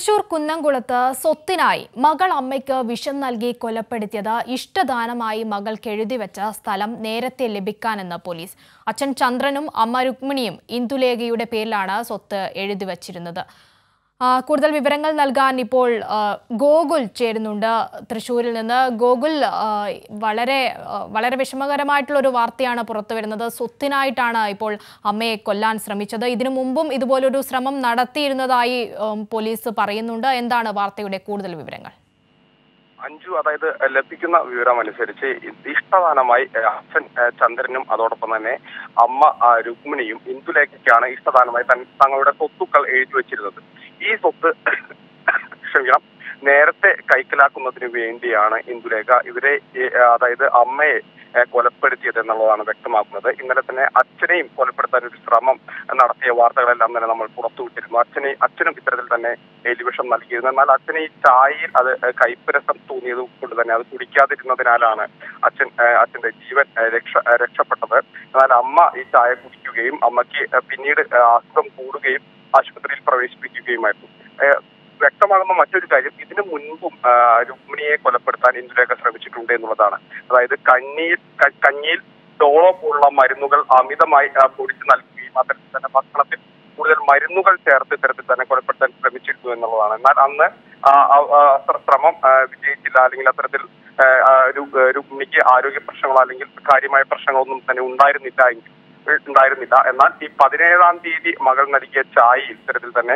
തൃശൂർ കുന്നംകുളത്ത് സ്വത്തിനായി മകൾ അമ്മയ്ക്ക് വിഷം നൽകി കൊലപ്പെടുത്തിയത് ഇഷ്ടദാനമായി മകൾക്ക് എഴുതിവെച്ച സ്ഥലം നേരത്തെ ലഭിക്കാനെന്ന് പോലീസ് അച്ഛൻ ചന്ദ്രനും അമ്മ രുക്മിണിയും ഇന്ദുലേഖയുടെ പേരിലാണ് സ്വത്ത് എഴുതിവച്ചിരുന്നത് ആ, കൂടുതൽ വിവരങ്ങൾ നൽകാൻ ഇപ്പോൾ ആ, ഗോകുൽ ചേരുന്നുണ്ട് തൃശ്ശൂരിൽ നിന്ന് ഗോകുൽ ആ, വളരെ ആ, വളരെ വിഷമകരമായിട്ടുള്ള ഒരു വാർത്തയാണ് പുറത്തു വരുന്നത് സ്വത്തിനായിട്ടാണ് ഇപ്പോൾ അമ്മയെ കൊല്ലാൻ ശ്രമിച്ചത് ഇതിനു മുമ്പും ഇതുപോലൊരു ശ്രമം നടത്തിയിരുന്നതായി ഉം, പോലീസ് പറയുന്നുണ്ട് എന്താണ് വാർത്തയുടെ കൂടുതൽ വിവരങ്ങൾ അഞ്ചു അതായത് ലഭിക്കുന്ന വിവരം അനുസരിച്ച് ഇഷ്ടദാനമായി ഏഹ്, അച്ഛൻ ഏഹ്, ചന്ദ്രനും അതോടൊപ്പം തന്നെ അമ്മ ആ, രുക്മിണിയും ഇന്ദുലേഖയ്ക്കാണ് ഇഷ്ടദാനമായി തൻ തങ്ങളുടെ സ്വത്തുക്കൾ എഴുതി വെച്ചിരുന്നത് ഈ സ്വത്ത് ക്ഷമിക്കണം നേരത്തെ കൈക്കലാക്കുന്നതിന് വേണ്ടിയാണ് ഇന്ദുലേഖ ഇവരെ ഏഹ്, അതായത് അമ്മയെ ഏഹ്, കൊലപ്പെടുത്തിയത് എന്നുള്ളതാണ് വ്യക്തമാക്കുന്നത് ഇന്നലെ തന്നെ അച്ഛനെയും കൊലപ്പെടുത്താൻ ഒരു ശ്രമം നടത്തിയ വാർത്തകളെല്ലാം തന്നെ നമ്മൾ പുറത്തുവിട്ടിരുന്നു അച്ഛനെ അച്ഛനും ഇത്തരത്തിൽ തന്നെ എലിവിഷം നൽകിയിരുന്നു എന്നാൽ അച്ഛന് ഈ ചായയിൽ അത് ഏഹ്, കയ്പ്പരസം തോന്നിയത് കൊണ്ട് തന്നെ അത് കുടിക്കാതിരുന്നതിനാലാണ് അച്ഛൻ ഏഹ്, അച്ഛന്റെ ജീവൻ ഏഹ്, രക്ഷ ഏഹ്, രക്ഷപ്പെട്ടത് എന്നാൽ അമ്മ ഈ ചായ കുടിക്കുകയും അമ്മയ്ക്ക് ഏഹ്, പിന്നീട് ഏഹ്, അസുഖം കൂടുകയും ആശുപത്രിയിൽ പ്രവേശിപ്പിക്കുകയുമായിരുന്നു ഏഹ്, വ്യക്തമാകുന്ന മറ്റൊരു കാര്യം ഇതിനു മുൻപും ആ, രുക്മിണിയെ കൊലപ്പെടുത്താൻ ഇന്ദുലേഖ ശ്രമിച്ചിട്ടുണ്ട് എന്നുള്ളതാണ് അതായത് കഞ്ഞിയിൽ ക- കഞ്ഞിയിൽ ഡോളോ പോലുള്ള മരുന്നുകൾ അമിതമായി ആ, പൊടിച്ചു നൽകുകയും അത്തരത്തിൽ തന്നെ ഭക്ഷണത്തിൽ കൂടുതൽ മരുന്നുകൾ ചേർത്ത് ഇത്തരത്തിൽ തന്നെ കൊലപ്പെടുത്താൻ ശ്രമിച്ചിരുന്നു എന്നുള്ളതാണ് എന്നാൽ അന്ന് ആ, ആ, ആ, അത്ര ശ്രമം ആ, വിജയിച്ചില്ല അല്ലെങ്കിൽ അത്തരത്തിൽ ആ, ആ, രു- ആ, രുക്മിണിക്ക് ആരോഗ്യ പ്രശ്നങ്ങളോ അല്ലെങ്കിൽ കാര്യമായ പ്രശ്നങ്ങളൊന്നും തന്നെ ഉണ്ടായിരുന്നില്ല എങ്കിൽ ഉണ്ടായിരുന്നില്ല എന്നാൽ ഈ പതിനേഴാം തീയതി മകൾ നൽകിയ ചായയിൽ ഇത്തരത്തിൽ തന്നെ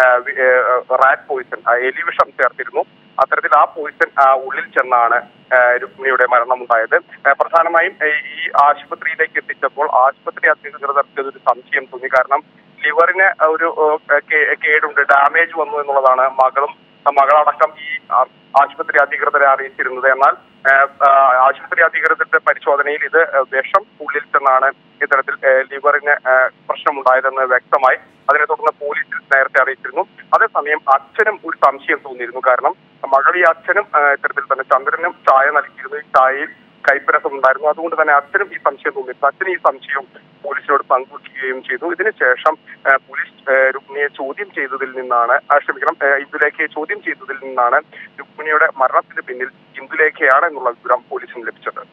റാറ്റ് പോയിസൺ എലിവിഷം ചേർത്തിരുന്നു അത്തരത്തിൽ ആ പോയിസൺ ഉള്ളിൽ ചെന്നാണ് ആ, രുക്മിണിയുടെ മരണമുണ്ടായത് ആ, പ്രധാനമായും ആ, ഈ ആശുപത്രിയിലേക്ക് എത്തിച്ചപ്പോൾ ആശുപത്രി അധികൃതർക്ക് ഒരു സംശയം തോന്നി കാരണം ലിവറിന് ഒരു ആ, കേ- കേടുണ്ട് ഡാമേജ് വന്നു എന്നുള്ളതാണ് മകളും മകളടക്കം ഈ ആ, ആശുപത്രി അധികൃതരെ അറിയിച്ചിരുന്നത് എന്നാൽ ആ, ആ, ആശുപത്രി അധികൃതരുടെ പരിശോധനയിൽ ഇത് വിഷം ഉള്ളിൽ ചെന്നാണ് ഇത്തരത്തിൽ ആ, ലിവറിന് ആ, പ്രശ്നമുണ്ടായതെന്ന് വ്യക്തമായി അതിനെ തുടർന്ന് പോലീസിൽ നേരത്തെ അറിയിച്ചിരുന്നു അതേസമയം അച്ഛനും ഒരു സംശയം തോന്നിയിരുന്നു കാരണം മകൾ ഈ അച്ഛനും ആ, ഇത്തരത്തിൽ തന്നെ ചന്ദ്രനും ചായ നൽകിയിരുന്നു ഈ ചായയിൽ കൈപ്പരസം ഉണ്ടായിരുന്നു അതുകൊണ്ട് തന്നെ അച്ഛനും ഈ സംശയം തോന്നിയിരുന്നു അച്ഛൻ ഈ സംശയം പോലീസിനോട് പങ്കുവയ്ക്കുകയും ചെയ്തു ഇതിനുശേഷം ആ, പോലീസ് ആ, രുക്മിണിയെ ചോദ്യം ചെയ്തതിൽ നിന്നാണ് ആ, ക്ഷമിക്കണം ആ, ഇന്ദുലേഖയെ ചോദ്യം ചെയ്തതിൽ നിന്നാണ് രുക്മിണിയുടെ മരണത്തിന് പിന്നിൽ ഇന്ദുലേഖയാണ് എന്നുള്ള വിവരം പോലീസിന് ലഭിച്ചത്